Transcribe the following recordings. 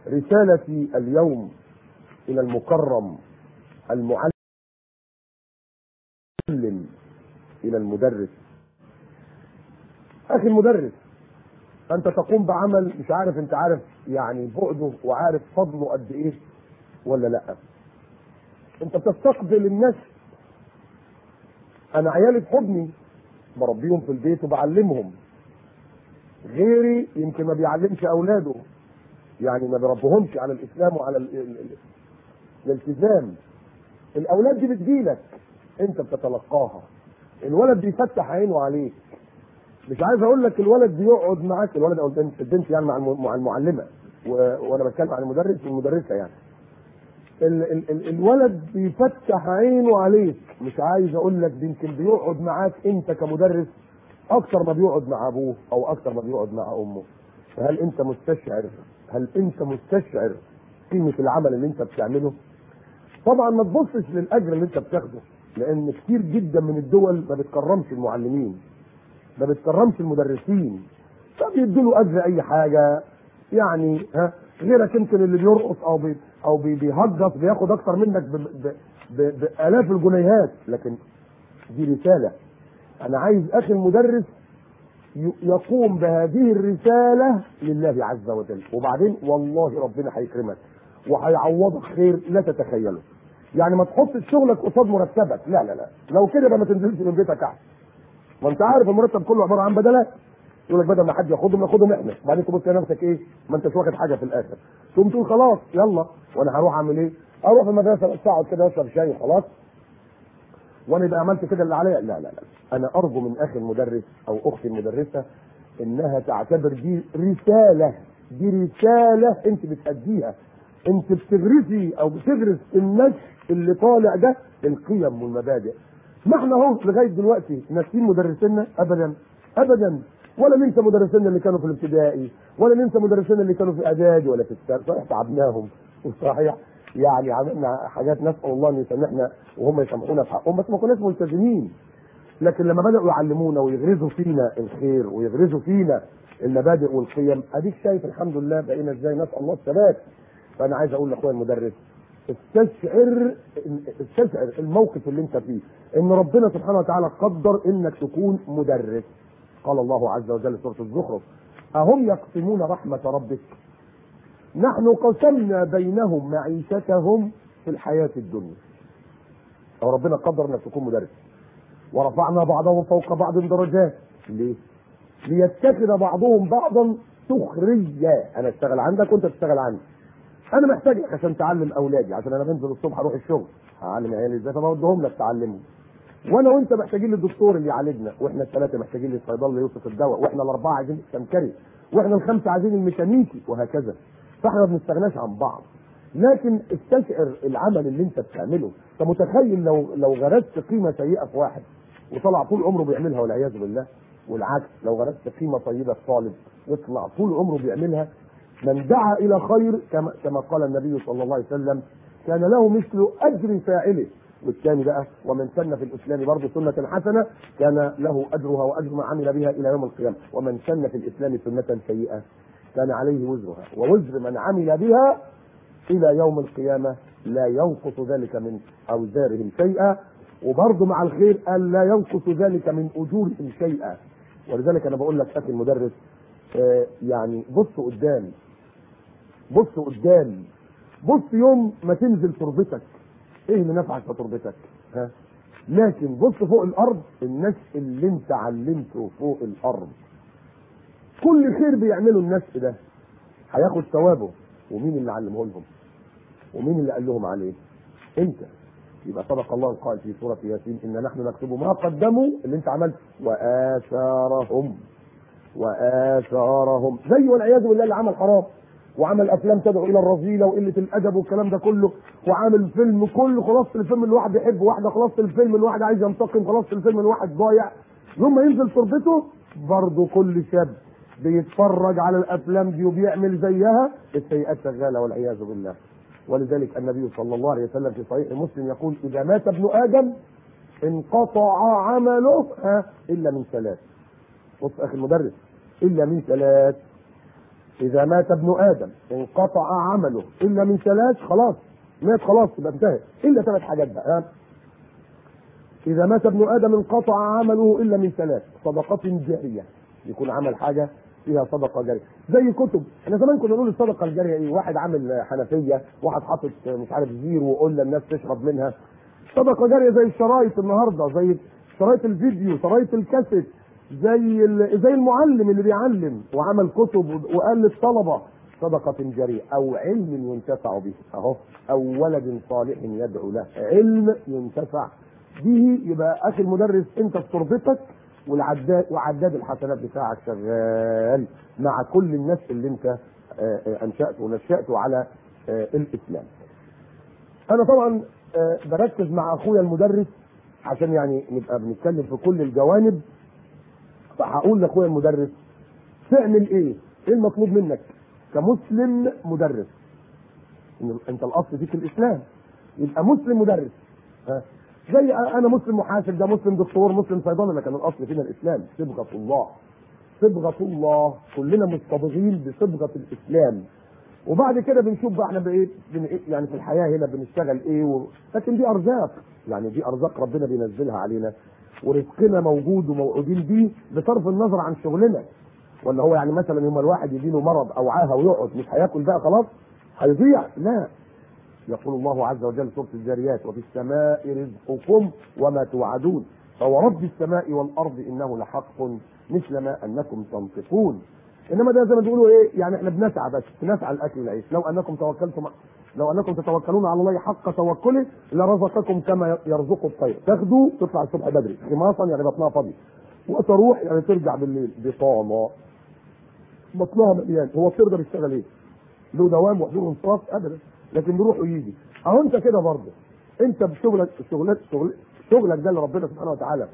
رسالتي اليوم الى المكرم المعلم الى المدرس اخي المدرس انت تقوم بعمل مش عارف انت عارف يعني بعده وعارف فضله قد ايه ولا لا انت بتستقبل الناس انا عيالي في حضني بربيهم في البيت وبعلمهم غيري يمكن ما بيعلمش اولاده يعني ما بيربهمش على الاسلام وعلى ال- ال- ال- الالتزام الاولاد دي بتجيلك انت بتتلقاها الولد بيفتح عينه عليك مش عايز اقول لك الولد بيقعد معاك الولد او البنت البنت يعني مع الم- مع المعلمه و... وانا بتكلم عن المدرس والمدرسه يعني ال... ال... ال... الولد بيفتح عينه عليك مش عايز اقول لك دي يمكن بيقعد معاك انت كمدرس اكتر ما بيقعد مع ابوه او اكتر ما بيقعد مع امه فهل انت مستشعر هل انت مستشعر قيمه العمل اللي انت بتعمله طبعا ما تبصش للاجر اللي انت بتاخده لان كتير جدا من الدول ما بتكرمش المعلمين ما بتكرمش المدرسين فبيدوا له اجر اي حاجه يعني ها غيرك يمكن اللي بيرقص او بي او بي بيهجص بياخد اكتر منك ب- ب- ب- بالاف الجنيهات لكن دي رساله انا عايز اخي المدرس ي- يقوم بهذه الرساله لله عز وجل وبعدين والله ربنا هيكرمك وهيعوضك خير لا تتخيله يعني ما تحطش شغلك قصاد مرتبك لا لا لا لو كده يبقى ما تنزلش من بيتك احسن ما انت عارف المرتب كله عباره عن بدلات يقول لك بدل ما حد ياخدهم ناخدهم احنا بعدين تبص تلاقي نفسك ايه ما انتش واخد حاجه في الاخر تقوم تقول خلاص يلا وانا هروح اعمل ايه اروح المدرسه بس اقعد كده اشرب شاي وخلاص وانا يبقى عملت كده اللي عليا لا لا لا انا ارجو من اخي المدرس او اختي المدرسه انها تعتبر دي رساله دي رساله انت بتأديها انت بتغرسي او بتغرس في النشء اللي طالع ده القيم والمبادئ ما احنا اهو لغايه دلوقتي ناسيين مدرسينا ابدا ابدا ولا ننسى مدرسينا اللي كانوا في الابتدائي ولا ننسى مدرسينا اللي كانوا في اعدادي ولا في الثانوي صحيح تعبناهم وصحيح يعني عملنا حاجات نسال الله ان يسامحنا وهم يسامحونا في حقهم بس ما كناش ملتزمين لكن لما بداوا يعلمونا ويغرزوا فينا الخير ويغرزوا فينا المبادئ والقيم اديك شايف الحمد لله بقينا ازاي نسال الله الثبات فانا عايز اقول لاخويا المدرس استشعر استشعر الموقف اللي انت فيه ان ربنا سبحانه وتعالى قدر انك تكون مدرس قال الله عز وجل في سوره الزخرف اهم يقسمون رحمه ربك نحن قسمنا بينهم معيشتهم في الحياه الدنيا او ربنا قدر انك تكون مدرس ورفعنا بعضهم فوق بعض درجات ليه ليتخذ بعضهم بعضا سخريا انا اشتغل عندك وانت تشتغل عندي انا محتاجك عشان تعلم اولادي عشان انا بنزل الصبح اروح الشغل هعلم عيالي ازاي فبودهم لك تعلمهم وانا وانت محتاجين للدكتور اللي يعالجنا واحنا الثلاثه محتاجين للصيدله اللي يوصف الدواء واحنا الاربعه عايزين السمكري واحنا الخمسه عايزين الميكانيكي وهكذا فاحنا ما بنستغناش عن بعض لكن استشعر العمل اللي انت بتعمله انت متخيل لو لو غرست قيمه سيئه في واحد وطلع طول عمره بيعملها والعياذ بالله والعكس لو غرست قيمه طيبه في طالب يطلع طول عمره بيعملها من دعا الى خير كما كما قال النبي صلى الله عليه وسلم كان له مثل اجر فاعله والثاني بقى ومن سن في الاسلام برضه سنه حسنه كان له اجرها واجر ما عمل بها الى يوم القيامه ومن سن في الاسلام سنه سيئه كان عليه وزرها ووزر من عمل بها الى يوم القيامه لا ينقص ذلك من اوزارهم شيئا وبرضه مع الخير قال لا ينقص ذلك من اجورهم شيئا ولذلك انا بقول لك اخي المدرس آه يعني بص قدام بص قدام بص يوم ما تنزل تربتك ايه اللي نفعك في تربتك ها لكن بص فوق الارض النشء اللي انت علمته فوق الارض كل خير بيعمله النشء ده هياخد ثوابه ومين اللي علمه لهم ومين اللي قال لهم عليه انت يبقى صدق الله القائل في سوره ياسين ان نحن نكتب ما قدموا اللي انت عملته واثارهم واثارهم زي والعياذ بالله اللي عمل حرام وعمل افلام تدعو الى الرذيله وقله الادب والكلام ده كله وعامل فيلم كله خلاصه الفيلم اللي واحد بيحب واحده خلاصه الفيلم اللي واحد عايز ينتقم خلاصه الفيلم اللي واحد ضايع يوم ما ينزل تربته برضه كل شاب بيتفرج على الافلام دي وبيعمل زيها السيئات شغاله والعياذ بالله ولذلك النبي صلى الله عليه وسلم في صحيح مسلم يقول اذا مات ابن ادم انقطع عمله ها الا من ثلاث بص اخي المدرس الا من ثلاث اذا مات ابن ادم انقطع عمله الا من ثلاث خلاص مات خلاص يبقى انتهت الا ثلاث حاجات بقى ها؟ اذا مات ابن ادم انقطع عمله الا من ثلاث صدقه جاريه يكون عمل حاجه فيها صدقه جاريه زي كتب احنا زمان كنا نقول الصدقه الجاريه ايه واحد عامل حنفيه واحد حاطط مش عارف زير وقول الناس تشرب منها صدقه جاريه زي الشرايط النهارده زي شرايط الفيديو شرايط الكاسيت زي ال- زي المعلم اللي بيعلم وعمل كتب وقال للطلبه صدقة جارية أو علم ينتفع به أهو أو ولد صالح يدعو له علم ينتفع به يبقى أخي المدرس أنت في تربتك والعداد وعداد الحسنات بتاعك شغال مع كل الناس اللي أنت آه، آه، أنشأته ونشأته على آه، الإسلام. أنا طبعا آه، بركز مع أخويا المدرس عشان يعني نبقى بنتكلم في كل الجوانب فهقول لاخويا المدرس تعمل ايه؟ ايه المطلوب منك كمسلم مدرس؟ إن انت الاصل فيك الاسلام يبقى مسلم مدرس ها زي انا مسلم محاسب ده مسلم دكتور مسلم صيدلي لكن الاصل فينا الاسلام صبغه الله صبغه الله كلنا مصطبغين بصبغه الاسلام وبعد كده بنشوف بقى احنا بايه بن إيه؟ يعني في الحياه هنا بنشتغل ايه و... لكن دي ارزاق يعني دي ارزاق ربنا بينزلها علينا ورزقنا موجود وموعودين بيه بصرف النظر عن شغلنا ولا هو يعني مثلا يوم الواحد يجيله مرض او عاهه ويقعد مش هياكل بقى خلاص هيضيع لا يقول الله عز وجل سورة الجاريات وفي السماء رزقكم وما توعدون فورب السماء والأرض إنه لحق مثل ما أنكم تنطقون إنما ده زي ما بيقولوا إيه يعني إحنا بنسعى بس بنسعى الأكل والعيش لو أنكم توكلتم لو أنكم تتوكلون على الله حق توكله لرزقكم كما يرزق الطير تاخدوا تطلع الصبح بدري خماصا يعني بطنها فاضي وتروح يعني ترجع بالليل بطانة بطنها مليان هو الطير ده بيشتغل ايه؟ له دوام وحضور انصاف ابدا لكن بيروح ويجي اهو انت كده برضه انت بشغلك شغلك شغل شغلك ده اللي ربنا سبحانه وتعالى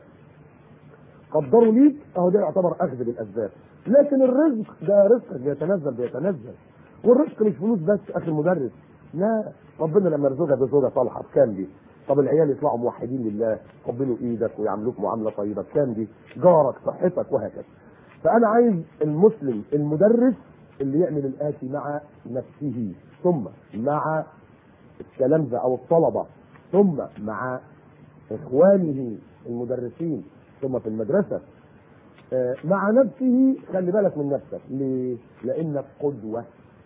قدره ليك اهو ده يعتبر اخذ بالاسباب لكن الرزق ده رزقك بيتنزل بيتنزل والرزق مش فلوس بس اخي المدرس لا ربنا لما يرزقك بزوجه صالحه بكام دي طب العيال يطلعوا موحدين لله يقبلوا ايدك ويعاملوك معامله طيبه بكام دي جارك صحتك وهكذا فانا عايز المسلم المدرس اللي يعمل الاتي مع نفسه ثم مع التلامذه او الطلبه ثم مع اخوانه المدرسين ثم في المدرسه آه، مع نفسه خلي بالك من نفسك ليه؟ لانك قدوه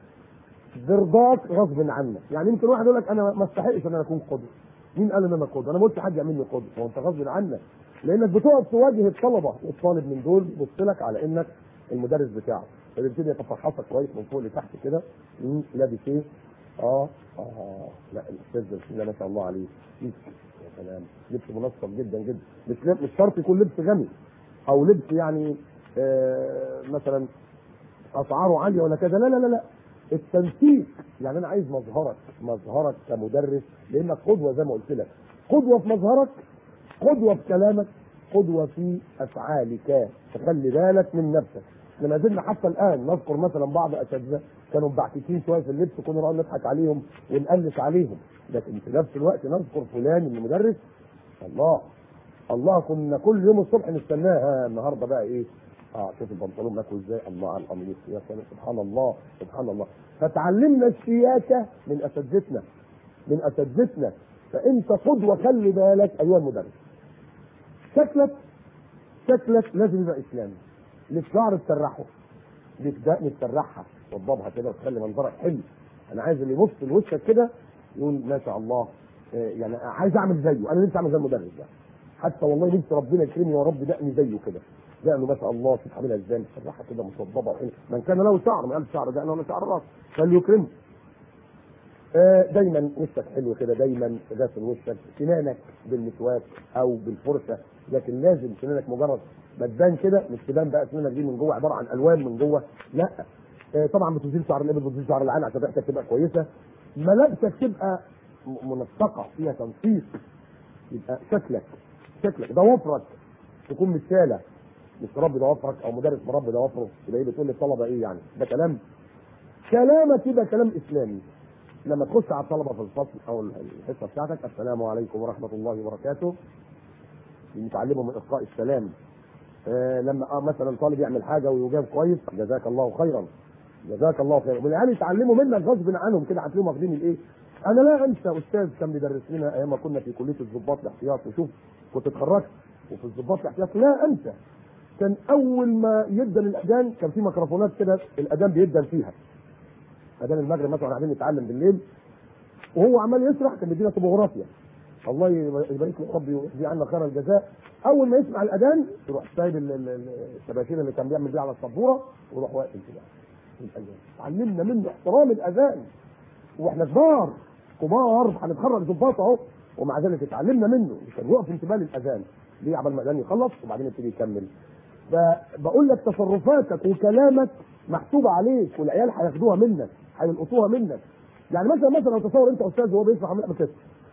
برضاك غصب عنك يعني يمكن واحد يقول لك انا ما استحقش ان انا اكون قدوه مين قال ان انا قدوه انا ما قلتش حد يعملني قدوه هو انت غصب عنك لانك بتقف تواجه الطلبه والطالب من دول بيبص لك على انك المدرس بتاعه فبيبتدي يتفحصك كويس من فوق لتحت كده مم، لابس ايه؟ اه اه لا الاستاذ ده بسم الله ما شاء الله عليه شيك يا سلام لبس منسق جدا جدا مش لب- مش شرط يكون لبس غني او لبس يعني آه مثلا اسعاره عاليه ولا كذا لا لا لا لا التنسيق يعني انا عايز مظهرك مظهرك كمدرس لانك قدوه زي ما قلت لك قدوه في مظهرك قدوه في كلامك قدوه في افعالك فخلي بالك من نفسك احنا ما زلنا حتى الان نذكر مثلا بعض اساتذه كانوا مبعككين شويه في اللبس كنا نقعد نضحك عليهم ونقلش عليهم لكن في نفس الوقت نذكر فلان المدرس الله الله كنا كل يوم الصبح نستناه ها النهارده بقى ايه اه شوف البنطلون ماكو ازاي الله على القميص يا سلام سبحان الله سبحان الله فتعلمنا السياسه من اساتذتنا من اساتذتنا فانت قدوه خلي بالك ايها المدرس شكلك شكلك لازم يبقى اسلامي ليك شعر تسرحه ليك دقن تسرحها توضبها كده وتخلي منظرك حلو انا عايز اللي يبص لوشك كده يقول ما شاء الله آه، يعني عايز اعمل زيه انا نفسي اعمل زي المدرس ده حتى والله نفسي ربنا يكرمني يا رب دقني زيه كده دقنه ما شاء الله شوف عاملها ازاي مسرحه كده متوضبه وحلوه من كان له شعر ما قالش شعر دقن ولا شعر راس فليكرمه آه، دايما وشك حلو كده دايما غاسل وشك سنانك بالمسواك او بالفرشه لكن لازم سنانك مجرد ما تبان كده مش تبان بقى سنانك دي من جوه عباره عن الوان من جوه لا آه، طبعا بتزيل شعر الابل بتزيل شعر العين عشان ريحتك تبقى كويسه ملابسك تبقى م- منسقه فيها تنسيق يبقى شكلك شكلك ضوافرك تكون متشاله مش رب ضوافرك او مدرس مربي ضوافره يبقى ايه بتقول للطلبه ايه يعني ده كلام كلامك يبقى كلام اسلامي لما تخش على الطلبه في الفصل او الحصه بتاعتك السلام عليكم ورحمه الله وبركاته نتعلمهم من القاء السلام آه لما آه مثلا طالب يعمل حاجه ويجاب كويس جزاك الله خيرا جزاك الله خير والعيال يتعلموا منك غصب عنهم كده هتلاقيهم واخدين الايه انا لا انسى استاذ كان بيدرس لنا ايام ما كنا في كليه الضباط الاحتياط وشوف كنت اتخرجت وفي الضباط الاحتياط لا انسى كان اول ما يدن الاذان كان في ميكروفونات كده الاذان بيدن فيها اذان المغرب مثلا قاعدين نتعلم بالليل وهو عمال يشرح كان بيدينا طبوغرافيا الله يبارك له ربي ويجزي عنا خير الجزاء اول ما يسمع الاذان يروح سايب ال- ال- ال- الشباشير اللي كان بيعمل بيها على السبوره ويروح واقف كده الاذان علمنا منه احترام الاذان واحنا كبار كبار هنتخرج ضباط اهو ومع ذلك اتعلمنا منه كان يقف انتباه للاذان ليه عبال ما الاذان يخلص وبعدين يبتدي يكمل فبقول لك تصرفاتك وكلامك محسوبه عليك والعيال هياخدوها منك هيلقطوها منك يعني مثلا مثلا لو تصور انت استاذ وهو بيشرح عمال يعمل كده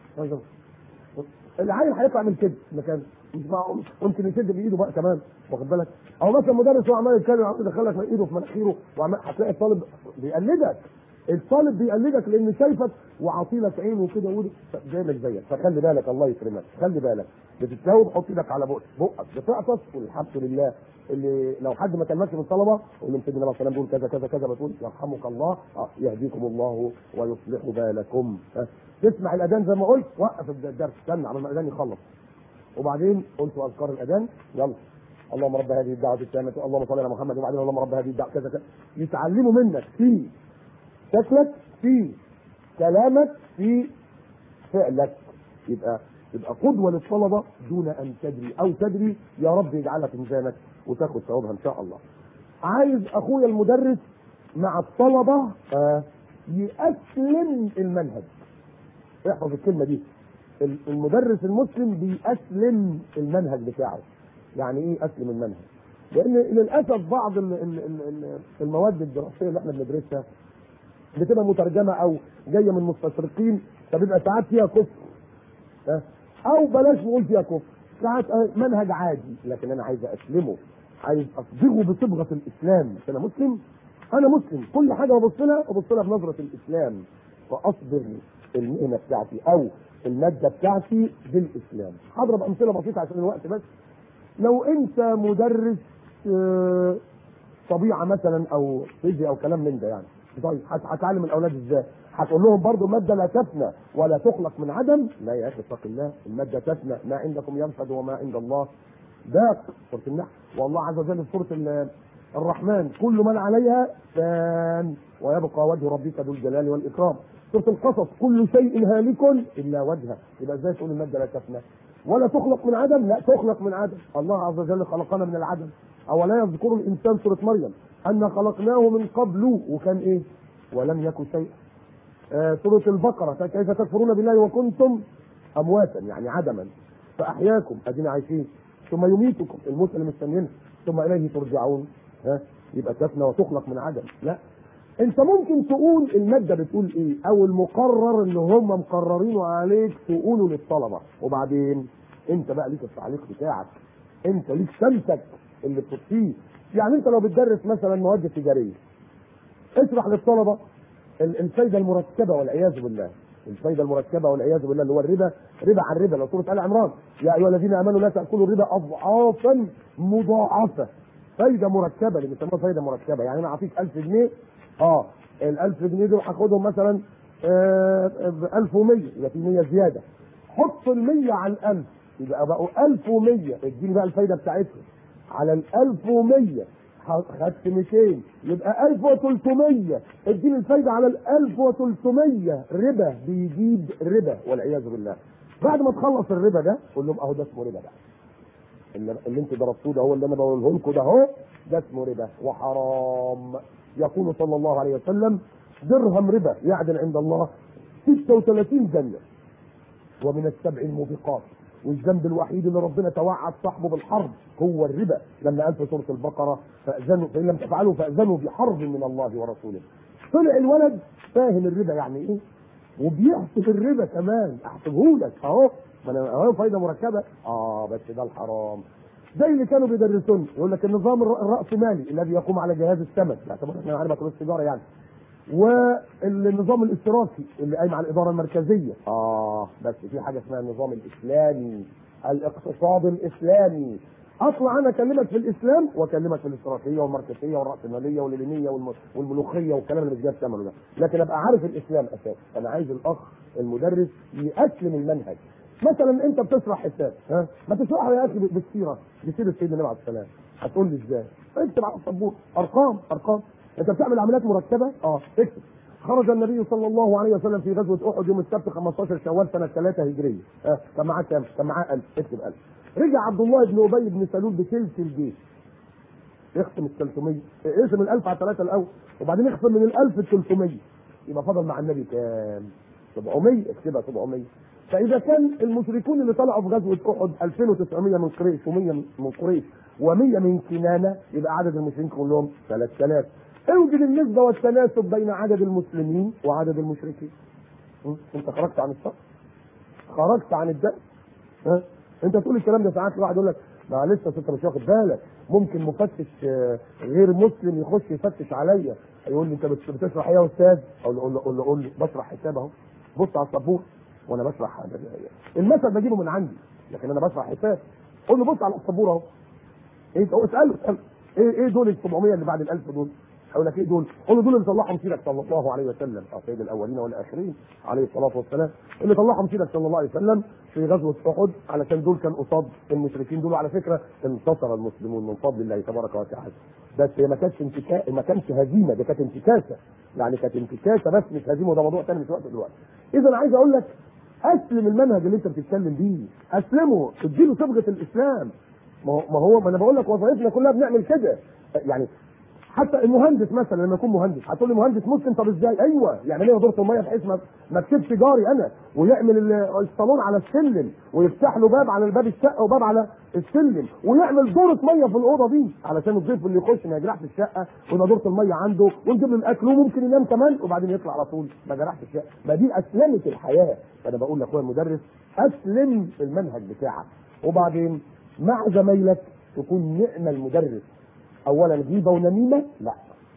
العيل هيطلع من كده مكان مش معقول ممكن يشد بايده بقى كمان واخد بالك او مثلا مدرس هو عمال يتكلم عمال يدخلك من ايده في مناخيره وعمال هتلاقي الطالب بيقلدك الطالب بيقلدك لان شايفك وعاطيلك عينه كده ويقول جاي لك زيك فخلي بالك الله يكرمك خلي بالك بتتجاوب حط ايدك على بقك بقك بتعطس والحمد لله اللي لو حد ما كلمكش من الطلبه قول له سيدنا النبي صلى الله عليه وسلم بيقول كذا كذا كذا بتقول يرحمك الله آه، يهديكم الله ويصلح بالكم ها. تسمع الاذان زي ما قلت وقف الدرس استنى على ما الاذان يخلص وبعدين قلت اذكار الاذان يلا اللهم رب هذه الدعوه التامه اللهم صل على محمد وبعدين اللهم رب هذه الدعوه كذا كذا يتعلموا منك في شكلك في كلامك في فعلك يبقى يبقى قدوه للطلبه دون ان تدري او تدري يا رب يجعلها في ميزانك وتاخد ثوابها ان شاء الله. عايز اخويا المدرس مع الطلبه آه يأسلم المنهج. احفظ الكلمه دي. ال- المدرس المسلم بيأسلم المنهج بتاعه. يعني ايه اسلم المنهج؟ لان للاسف بعض ال- ال- ال- ال- المواد الدراسيه اللي احنا بندرسها بتبقى مترجمه او جايه من مستشرقين فبيبقى ساعات فيها كفر ها؟ او بلاش نقول فيها كفر ساعات آه، منهج عادي لكن انا عايز اسلمه عايز اصبغه بصبغه الاسلام مش انا مسلم انا مسلم كل حاجه ببص لها ببص لها بنظره الاسلام فاصبغ المهنه بتاعتي او الماده بتاعتي بالاسلام هضرب امثله بسيطه عشان الوقت بس لو انت مدرس آه، طبيعه مثلا او فيزياء او كلام من ده يعني طيب هت- هتعلم الاولاد ازاي؟ هتقول لهم برضو الماده لا تفنى ولا تخلق من عدم؟ لا يا اخي اتق الله الماده تفنى ما عندكم ينفد وما عند الله باق سوره النحل والله عز وجل في سوره ال- الرحمن كل من عليها فان ويبقى وجه ربك ذو الجلال والاكرام سوره القصص كل شيء هالك الا وجهه يبقى ازاي تقول الماده لا تفنى ولا تخلق من عدم لا تخلق من عدم الله عز وجل خلقنا من العدم أولا يذكر الإنسان سورة مريم أن خلقناه من قبل وكان إيه ولم يكن شيء آه سورة البقرة كيف تكفرون بالله وكنتم أمواتا يعني عدما فأحياكم أدينا عايشين ثم يميتكم الموت اللي مستنيين ثم إليه ترجعون ها يبقى تفنى وتخلق من عدم لا انت ممكن تقول المادة بتقول ايه او المقرر اللي هم مقررينه عليك تقوله للطلبة وبعدين انت بقى ليك التعليق بتاعك انت ليك سمتك اللي بتطفيه يعني انت لو بتدرس مثلا مواد تجارية اشرح للطلبة ال- الفايدة المركبة والعياذ بالله الفايدة المركبة والعياذ بالله اللي هو الربا ربا عن ربا لو سورة آل عمران يا أيها الذين آمنوا لا تأكلوا الربا أضعافا مضاعفة فايدة مركبة اللي بيسموها فايدة مركبة يعني أنا أعطيك 1000 جنيه أه ال 1000 جنيه دول هاخدهم مثلا ب 1100 يبقى في 100 زيادة حط ال 100 على ال 1000 يبقى بقوا 1100 اديني بقى الفايدة بتاعتهم على ال 1100 خدت 200 يبقى 1300 اديني الفايده على ال 1300 ربا بيجيب ربا والعياذ بالله بعد ما تخلص الربا ده قول لهم اهو ده اسمه ربا بقى اللي, اللي انتوا درستوه ده هو اللي انا بقوله لكم ده اهو ده اسمه ربا وحرام يقول صلى الله عليه وسلم درهم ربا يعدل عند الله 36 جنه ومن السبع الموبقات والذنب الوحيد اللي ربنا توعد صاحبه بالحرب هو الربا لما قال في سوره البقره فاذنوا فان لم تفعلوا فاذنوا بحرب من الله ورسوله. طلع الولد فاهم الربا يعني ايه وبيحسب الربا كمان احسبه لك اهو ما انا اهو فايده مركبه اه بس ده الحرام زي اللي كانوا بيدرسون يقول لك النظام الر- الراسمالي الذي يقوم على جهاز السمك يعتبر احنا عارف بكالوريوس التجاره يعني والنظام الاشتراكي اللي قايم على الاداره المركزيه اه بس في حاجه اسمها النظام الاسلامي الاقتصاد الاسلامي اطلع انا اكلمك في الاسلام واكلمك في الاشتراكيه والماركسيه والراسماليه واللينيه والم- والملوخيه والكلام اللي مش جاي ثمنه ده لكن ابقى عارف الاسلام اساس انا عايز الاخ المدرس يأسلم المنهج مثلا انت بتشرح حساب ها ما تشرحه يا اخي بالسيره بسيره سيدنا النبي عليه السلام هتقول لي ازاي؟ اكتب على السبوره ارقام ارقام انت بتعمل عمليات مركبه اه اكتب خرج النبي صلى الله عليه وسلم في غزوه احد يوم السبت 15 شوال سنه 3 هجريه اه كان معاه كام؟ كان معاه 1000 اكتب 1000 رجع عبد الله بن ابي بن سلول بثلث الجيش يختم ال 300 اقسم ال 1000 على 3 الاول وبعدين يخصم من ال 1000 ال 300 يبقى فضل مع النبي كام؟ 700 اكتبها 700 فاذا كان المشركون اللي طلعوا في غزوه احد 2900 من قريش و100 من قريش و100 من كنانه يبقى عدد المسلمين كلهم 3000 اوجد النسبه والتناسب بين عدد المسلمين وعدد المشركين م? انت خرجت عن الصف خرجت عن الدرس ها انت تقول الكلام ده ساعات الواحد يقول لك ما لسه انت مش واخد بالك ممكن مفتش آه، غير مسلم يخش يفتش عليا يقول لي انت بت- بتشرح ايه يا استاذ؟ اقول له قول له قول له, قول له بشرح حساب اهو بص على السبوره وانا بشرح المثل بجيبه من عندي لكن انا بشرح حساب قول له بص على السبوره اهو ايه هو اساله اساله ايه ايه دول ال 700 اللي بعد ال 1000 دول؟ هقول لك ايه دول؟ قول له دول اللي طلعهم سيدك صلى الله عليه وسلم او سيد الاولين والاخرين عليه الصلاه والسلام اللي طلعهم سيدك صلى الله عليه وسلم في غزوه احد علشان دول كان قصاد المشركين دول على فكره انتصر المسلمون من فضل الله تبارك وتعالى بس هي ما كانتش انتكاسه ما كانش هزيمه دي كانت انتكاسه يعني كانت انتكاسه بس مش هزيمه وده موضوع ثاني مش وقت دلوقتي اذا عايز اقول لك اسلم المنهج اللي انت بتتكلم بيه اسلمه اديله صبغه الاسلام ما هو ما هو ما انا بقول لك وظائفنا كلها بنعمل كده يعني حتى المهندس مثلا لما يكون مهندس هتقول لي مهندس مسلم طب ازاي؟ ايوه يعمل ايه دورة الميه بحيث ما ما تسيبش جاري انا ويعمل ال- الصالون على السلم ويفتح له باب على الباب الشقه وباب على السلم ويعمل دورة ميه في الاوضه دي علشان الضيف اللي يخش ما يجرحش الشقه ويبقى دورة الميه عنده ونجيب له الاكل وممكن ينام كمان وبعدين يطلع على طول ما جرحش الشقه ما دي اسلمه الحياه فانا بقول لاخويا المدرس اسلم المنهج بتاعك وبعدين مع زمايلك تكون نعم المدرس اولا غيبه ونميمه لا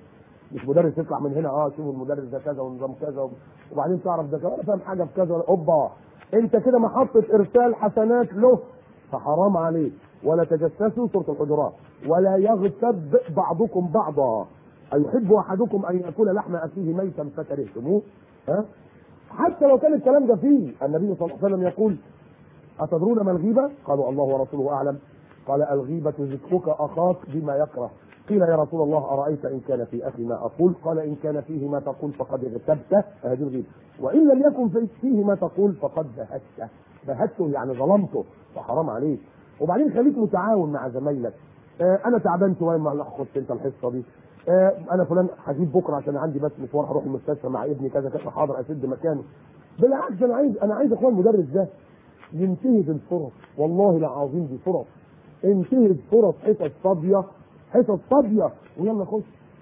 مش مدرس يطلع من هنا اه شوف المدرس ده كذا ونظام كذا وبعدين تعرف ده كذا ولا فاهم حاجه في كذا ولا اوبا انت كده محطه ارسال حسنات له فحرام عليك ولا تجسسوا سوره الحجرات ولا يغتب بعضكم بعضا أيحب أحدكم أن يأكل لحم أخيه ميتا فكرهتموه ها حتى لو كان الكلام ده فيه النبي صلى الله عليه وسلم يقول أتدرون ما الغيبة؟ قالوا الله ورسوله أعلم قال الغيبة ذكرك أخاك بما يكره قيل يا رسول الله أرأيت إن كان في أخي ما أقول قال إن كان فيه ما تقول فقد اغتبته هذه الغيبة وإن لم يكن في- فيه ما تقول فقد بهته بهته يعني ظلمته فحرام عليك وبعدين خليك متعاون مع زمايلك آه انا تعبان شويه ما لا خد انت الحصه دي آه انا فلان هجيب بكره عشان عندي بس مشوار هروح المستشفى مع ابني كذا كذا حاضر اسد مكانه بالعكس انا عايز انا عايز اخوان المدرس ده ينتهز الفرص والله العظيم دي فرص انتهز فرص حصص فاضيه حصص فاضيه ويلا خش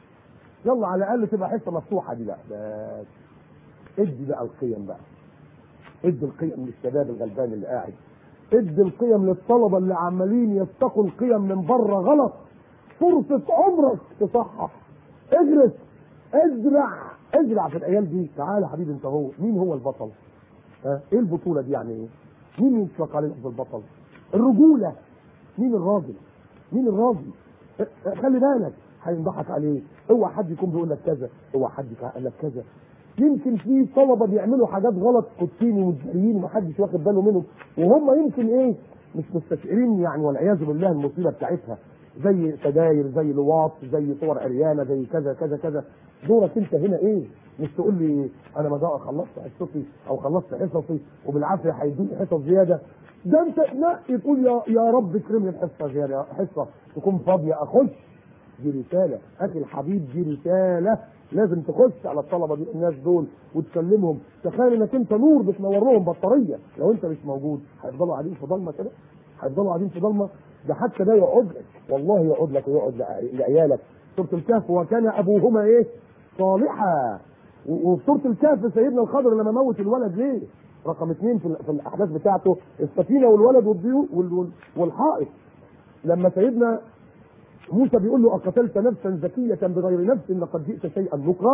يلا على الاقل تبقى حصه مفتوحه دي بقى بس ادي بقى القيم بقى ادي القيم للشباب الغلبان اللي قاعد ادي القيم للطلبه اللي عمالين يتقوا القيم من بره غلط فرصه عمرك تصحح اجلس ازرع ازرع في الايام دي تعالى يا حبيبي انت هو مين هو البطل؟ ها ايه البطوله دي يعني ايه؟ مين يشفق عليه في البطل؟ الرجوله مين الراجل؟ مين الراجل؟ اه، اه، خلي بالك هينضحك عليه اوعى حد يكون بيقول لك كذا اوعى حد يقول لك كذا يمكن في طلبه بيعملوا حاجات غلط كوتين ومتجريين ومحدش واخد باله منهم وهم يمكن ايه مش مستشعرين يعني والعياذ بالله المصيبه بتاعتها زي سجاير زي لواط زي صور عريانه زي كذا كذا كذا دورك انت هنا ايه؟ مش تقول لي انا ما ده خلصت حصتي او خلصت حصصي وبالعافيه هيدوني حصص زياده ده انت لا يقول يا يا رب اكرمني بحصه زياده حصه تكون فاضيه اخش دي رسالة أخي الحبيب دي رسالة لازم تخش على الطلبة دي الناس دول وتكلمهم تخيل انك انت نور بتنور لهم بطارية لو انت مش موجود هيفضلوا قاعدين في ضلمة كده هيفضلوا قاعدين في ضلمة ده حتى ده يقعد لك والله يقعد لك ويقعد لع- لعيالك سورة الكهف وكان أبوهما إيه صالحا و- وفي سورة الكهف سيدنا الخضر لما موت الولد ليه رقم اثنين في, ال- في الأحداث بتاعته السفينة والولد والضيوف وال- والحائط لما سيدنا موسى بيقول له أقتلت نفسا زكية بغير نفس لقد جئت شيئا نكرا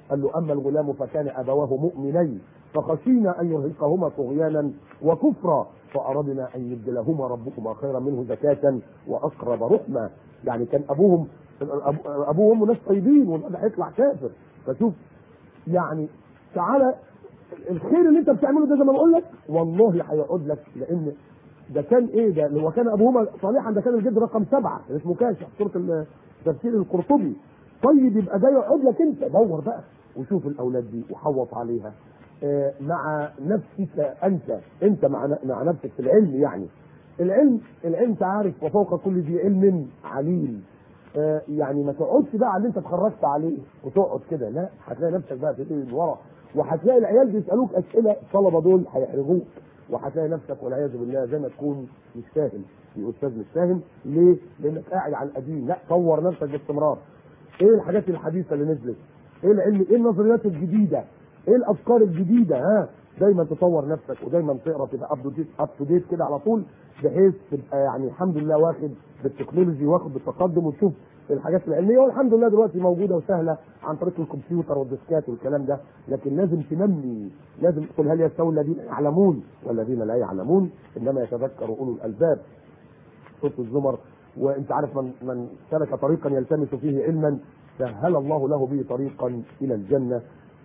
قال له اما الغلام فكان ابواه مؤمنين فخشينا ان يرهقهما طغيانا وكفرا فاردنا ان يبدلهما ربهما خيرا منه زكاه واقرب رحمه يعني كان ابوهم أب- ابوهم ناس طيبين والولد هيطلع كافر فشوف يعني تعالى الخير اللي انت بتعمله ده زي ما بقول لك والله هيقعد لك لان ده كان ايه ده اللي هو كان ابوهما صالحا ده كان الجد رقم سبعه اللي اسمه كاشف سوره ال- تفسير القرطبي طيب يبقى ده يقعد لك انت دور بقى وشوف الاولاد دي وحوط عليها آه، مع نفسك انت انت مع مع نفسك في العلم يعني العلم العلم انت عارف وفوق كل ذي علم عليم آه، يعني ما تقعدش بقى على اللي انت اتخرجت عليه وتقعد كده لا هتلاقي نفسك بقى تبتدي من ورا وهتلاقي العيال بيسالوك اسئله الطلبه دول هيحرجوك وهتلاقي نفسك والعياذ بالله زي ما تكون مش فاهم في استاذ مش فاهم ليه؟ لانك قاعد على القديم لا طور نفسك باستمرار ايه الحاجات الحديثه اللي نزلت؟ ايه العلم ايه النظريات الجديده؟ ايه الافكار الجديده ها؟ دايما تطور نفسك ودايما تقرا تبقى اب اب تو ديت كده على طول بحيث تبقى يعني الحمد لله واخد بالتكنولوجي واخد بالتقدم وتشوف الحاجات العلميه والحمد لله دلوقتي موجوده وسهله عن طريق الكمبيوتر والديسكات والكلام ده لكن لازم تنمي لازم قل هل يستوي الذين يعلمون والذين لا يعلمون انما يتذكر اولو الالباب سوره الزمر وانت عارف من من سلك طريقا يلتمس فيه علما سهل الله له به طريقا الى الجنه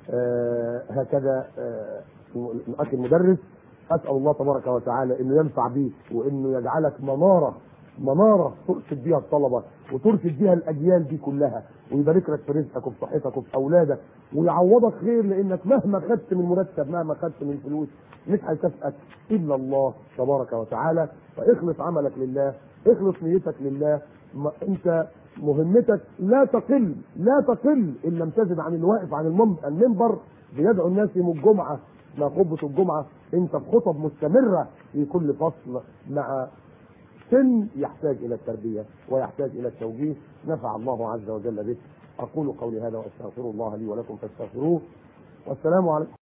آه هكذا آه اخي المدرس اسال الله تبارك وتعالى انه ينفع بيك وانه يجعلك مناره مناره ترشد بيها الطلبه وترشد بيها الاجيال دي كلها ويبارك لك في رزقك وفي صحتك وفي اولادك ويعوضك خير لانك مهما خدت من مرتب مهما خدت من فلوس مش هيكافئك الا الله تبارك وتعالى فاخلص عملك لله اخلص نيتك لله ما انت مهمتك لا تقل لا تقل ان لم تزد عن الواقف عن المم- المنبر بيدعو الناس يوم الجمعه ما خطبه الجمعه انت في خطب مستمره في كل فصل مع سن يحتاج الى التربيه ويحتاج الى التوجيه نفع الله عز وجل بك اقول قولي هذا واستغفر الله لي ولكم فاستغفروه والسلام عليكم